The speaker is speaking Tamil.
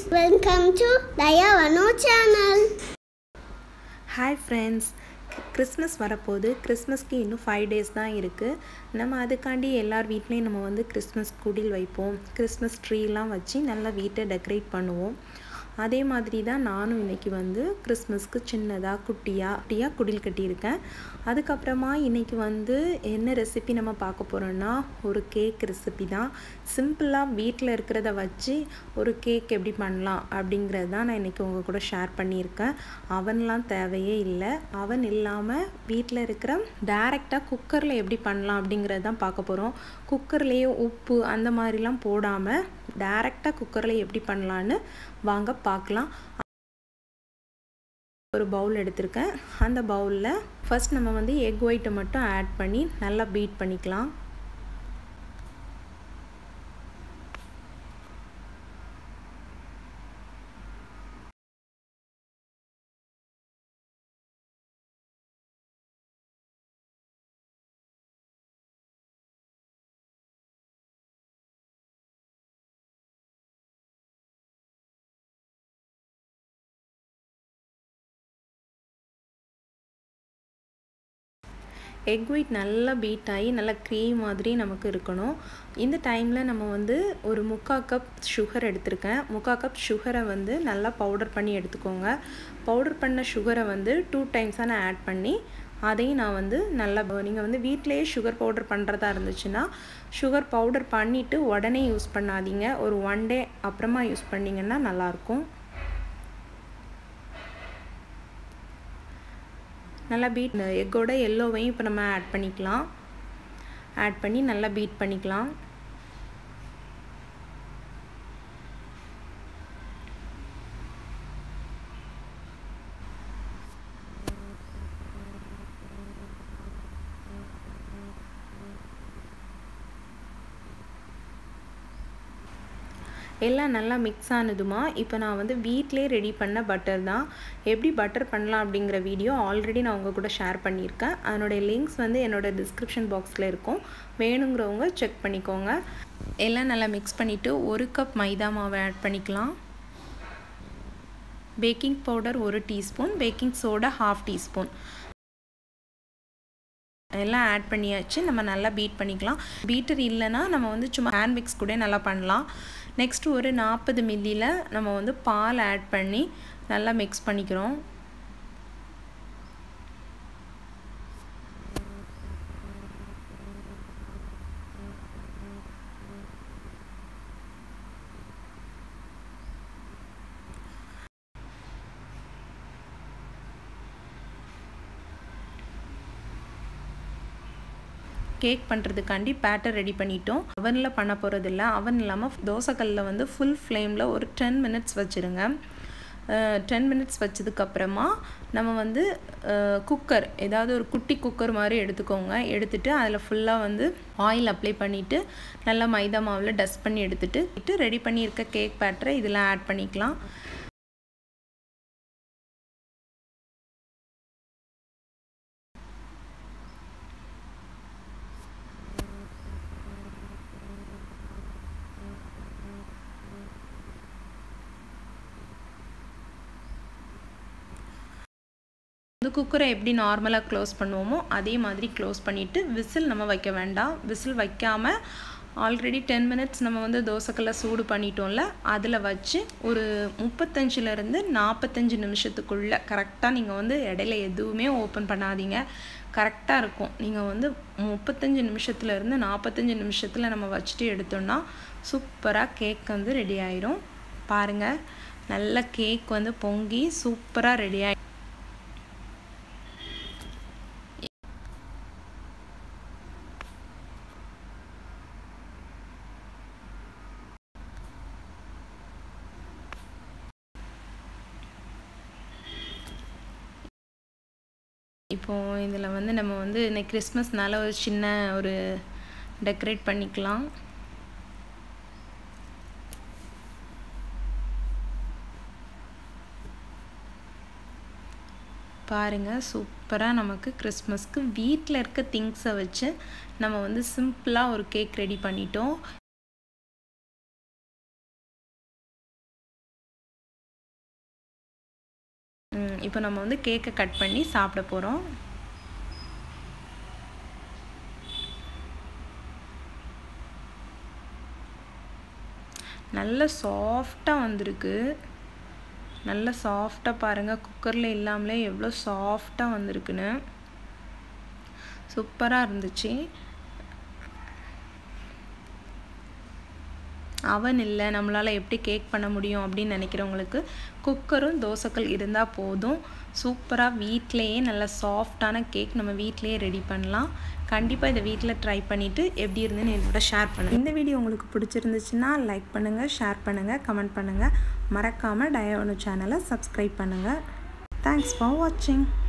Welcome to Dayavano channel. Hi friends Christmas வரப்போகுது கிறிஸ்மஸ்க்கு இன்னும் ஃபைவ் டேஸ் தான் இருக்குது நம்ம அதுக்காண்டி எல்லார் வீட்லேயும் நம்ம வந்து கிறிஸ்மஸ் குடில் வைப்போம் கிறிஸ்மஸ் ட்ரீலாம் வச்சு நல்லா வீட்டை டெக்கரேட் பண்ணுவோம் அதே மாதிரி தான் நானும் இன்றைக்கி வந்து கிறிஸ்மஸ்க்கு சின்னதாக குட்டியாக குட்டியாக குடில் கட்டியிருக்கேன் அதுக்கப்புறமா இன்றைக்கி வந்து என்ன ரெசிபி நம்ம பார்க்க போகிறோன்னா ஒரு கேக் ரெசிபி தான் சிம்பிளாக வீட்டில் இருக்கிறத வச்சு ஒரு கேக் எப்படி பண்ணலாம் அப்படிங்கிறது தான் நான் இன்றைக்கி உங்கள் கூட ஷேர் பண்ணியிருக்கேன் அவன்லாம் தேவையே இல்லை அவன் இல்லாமல் வீட்டில் இருக்கிற டேரெக்டாக குக்கரில் எப்படி பண்ணலாம் அப்படிங்கிறது தான் பார்க்க போகிறோம் குக்கர்லேயே உப்பு அந்த மாதிரிலாம் போடாமல் டேரெக்டாக குக்கரில் எப்படி பண்ணலான்னு வாங்க பார்க்கலாம் ஒரு பவுல் எடுத்திருக்கேன் அந்த பவுலில் ஃபஸ்ட் நம்ம வந்து எக் ஒயிட்டை மட்டும் ஆட் பண்ணி நல்லா பீட் பண்ணிக்கலாம் எக் ஒயிட் நல்லா பீட் ஆகி நல்லா க்ரீம் மாதிரி நமக்கு இருக்கணும் இந்த டைமில் நம்ம வந்து ஒரு முக்கால் கப் சுகர் எடுத்திருக்கேன் முக்கால் கப் சுகரை வந்து நல்லா பவுடர் பண்ணி எடுத்துக்கோங்க பவுடர் பண்ண சுகரை வந்து டூ டைம்ஸாக நான் ஆட் பண்ணி அதையும் நான் வந்து நல்லா நீங்கள் வந்து வீட்டிலேயே சுகர் பவுடர் பண்ணுறதா இருந்துச்சுன்னா சுகர் பவுடர் பண்ணிவிட்டு உடனே யூஸ் பண்ணாதீங்க ஒரு ஒன் டே அப்புறமா யூஸ் பண்ணிங்கன்னா நல்லாயிருக்கும் நல்லா பீட் எக்கோட எல்லோவையும் இப்போ நம்ம ஆட் பண்ணிக்கலாம் ஆட் பண்ணி நல்லா பீட் பண்ணிக்கலாம் எல்லாம் நல்லா மிக்ஸ் ஆனதுமா இப்போ நான் வந்து வீட்டிலே ரெடி பண்ண பட்டர் தான் எப்படி பட்டர் பண்ணலாம் அப்படிங்கிற வீடியோ ஆல்ரெடி நான் உங்கள் கூட ஷேர் பண்ணியிருக்கேன் அதனுடைய லிங்க்ஸ் வந்து என்னோடய டிஸ்கிரிப்ஷன் பாக்ஸில் இருக்கும் வேணுங்கிறவங்க செக் பண்ணிக்கோங்க எல்லாம் நல்லா மிக்ஸ் பண்ணிவிட்டு ஒரு கப் மைதா மாவை ஆட் பண்ணிக்கலாம் பேக்கிங் பவுடர் ஒரு teaspoon baking soda half teaspoon எல்லாம் ஆட் பண்ணியாச்சு நம்ம நல்லா பீட் பண்ணிக்கலாம் பீட்டர் இல்லைன்னா நம்ம வந்து சும்மா ஹேண்ட் மிக்ஸ் கூட நல்லா பண்ணலாம் நெக்ஸ்ட்டு ஒரு நாற்பது மில்லியில் நம்ம வந்து பால் ஆட் பண்ணி நல்லா மிக்ஸ் பண்ணிக்கிறோம் கேக் பண்ணுறதுக்காண்டி பேட்டர் ரெடி பண்ணிட்டோம் அவனில் பண்ண போகிறதில்ல அவன் இல்லாமல் தோசைக்கல்லில் வந்து ஃபுல் ஃப்ளேமில் ஒரு டென் மினிட்ஸ் வச்சுருங்க டென் மினிட்ஸ் வச்சதுக்கப்புறமா நம்ம வந்து குக்கர் ஏதாவது ஒரு குட்டி குக்கர் மாதிரி எடுத்துக்கோங்க எடுத்துகிட்டு அதில் ஃபுல்லாக வந்து ஆயில் அப்ளை பண்ணிவிட்டு நல்லா மைதா மாவில் டஸ்ட் பண்ணி எடுத்துகிட்டு ரெடி பண்ணியிருக்க கேக் பேட்டரை இதில் ஆட் பண்ணிக்கலாம் வந்து குக்கரை எப்படி நார்மலாக க்ளோஸ் பண்ணுவோமோ அதே மாதிரி க்ளோஸ் பண்ணிவிட்டு விசில் நம்ம வைக்க வேண்டாம் விசில் வைக்காமல் ஆல்ரெடி டென் மினிட்ஸ் நம்ம வந்து தோசைக்கல்ல சூடு பண்ணிட்டோம்ல அதில் வச்சு ஒரு முப்பத்தஞ்சிலேருந்து நாற்பத்தஞ்சு நிமிஷத்துக்குள்ளே கரெக்டாக நீங்கள் வந்து இடையில எதுவுமே ஓப்பன் பண்ணாதீங்க கரெக்டாக இருக்கும் நீங்கள் வந்து முப்பத்தஞ்சு நிமிஷத்துலேருந்து நாற்பத்தஞ்சு நிமிஷத்தில் நம்ம வச்சுட்டு எடுத்தோம்னா சூப்பராக கேக் வந்து ரெடி ஆயிரும் பாருங்கள் நல்ல கேக் வந்து பொங்கி சூப்பராக ரெடி ஆகி இப்போது இதில் வந்து நம்ம வந்து இன்னைக்கு கிறிஸ்மஸ்னால ஒரு சின்ன ஒரு டெக்கரேட் பண்ணிக்கலாம் பாருங்கள் சூப்பராக நமக்கு கிறிஸ்மஸ்க்கு வீட்டில் இருக்க திங்ஸை வச்சு நம்ம வந்து சிம்பிளாக ஒரு கேக் ரெடி பண்ணிட்டோம் இப்போ நம்ம வந்து கேக்கை கட் பண்ணி சாப்பிட போகிறோம் நல்ல சாஃப்டாக வந்திருக்கு நல்ல சாஃப்டாக பாருங்கள் குக்கரில் இல்லாமலே எவ்வளோ சாஃப்டாக வந்திருக்குன்னு சூப்பராக இருந்துச்சு அவன் இல்லை நம்மளால் எப்படி கேக் பண்ண முடியும் அப்படின்னு நினைக்கிறவங்களுக்கு குக்கரும் தோசைக்கல் இருந்தால் போதும் சூப்பராக வீட்டிலையே நல்ல சாஃப்டான கேக் நம்ம வீட்டிலையே ரெடி பண்ணலாம் கண்டிப்பாக இதை வீட்டில் ட்ரை பண்ணிவிட்டு எப்படி இருந்துன்னு என்னோட ஷேர் பண்ணுங்கள் இந்த வீடியோ உங்களுக்கு பிடிச்சிருந்துச்சுன்னா லைக் பண்ணுங்கள் ஷேர் பண்ணுங்கள் கமெண்ட் பண்ணுங்கள் மறக்காமல் டயோனு சேனலை சப்ஸ்கிரைப் பண்ணுங்கள் தேங்க்ஸ் ஃபார் வாட்சிங்